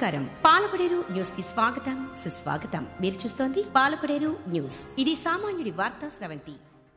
నమస్కారం పాలకొడేరు న్యూస్ కి స్వాగతం సుస్వాగతం మీరు చూస్తోంది పాలకొడేరు న్యూస్ ఇది సామాన్యుడి వార్తా స్రవంతి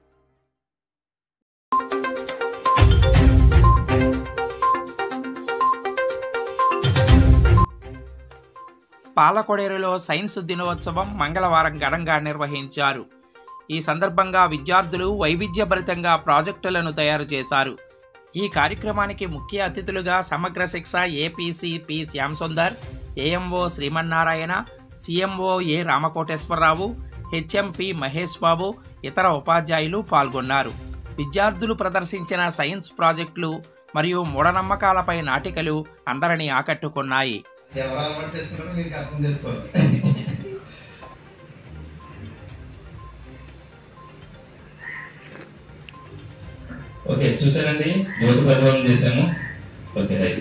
పాలకొడేరులో సైన్స్ దినోత్సవం మంగళవారం ఘనంగా నిర్వహించారు ఈ సందర్భంగా విద్యార్థులు వైవిధ్యభరితంగా ప్రాజెక్టులను తయారు చేశారు ఈ కార్యక్రమానికి ముఖ్య అతిథులుగా Samagra Shiksha APC P Shyamsundar AMO Srimannarayana CMO A Ramakoteswararao HMP Mahesh Babu ఇతర ఉపాధ్యాయులు పాల్గొన్నారు విద్యార్థులు ప్రదర్శించిన సైన్స్ ప్రాజెక్టులు మరియు మూఢనమ్మకాలపై నాటికలు అందరినీ ఆకట్టుకున్నాయి ఎవరు అలవాటు చేసుకున్నారో మీకు అర్థం చేసుకోవాలి ఓకే చూసారండి జ్యోతి ప్రజ్వలన చేశాము ఓకే రైట్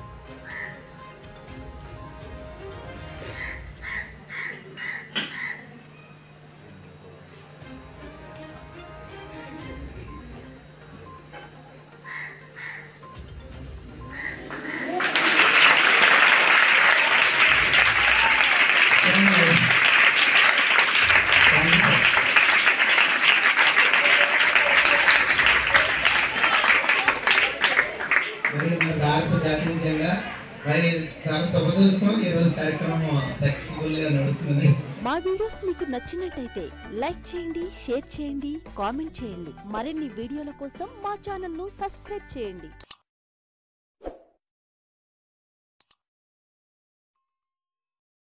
మరి మన భారత జాతీయ జెండా మరి చాలా శుభ చూసుకున్నాం ఈ రోజు కార్యక్రమం సక్సెస్ఫుల్ గా నడుస్తుంది మా వీడియోస్ మీకు నచ్చినట్టయితే లైక్ చేయండి షేర్ చేయండి కామెంట్ చేయండి మరిన్ని వీడియోల కోసం మా ఛానల్ ను సబ్స్క్రైబ్ చేయండి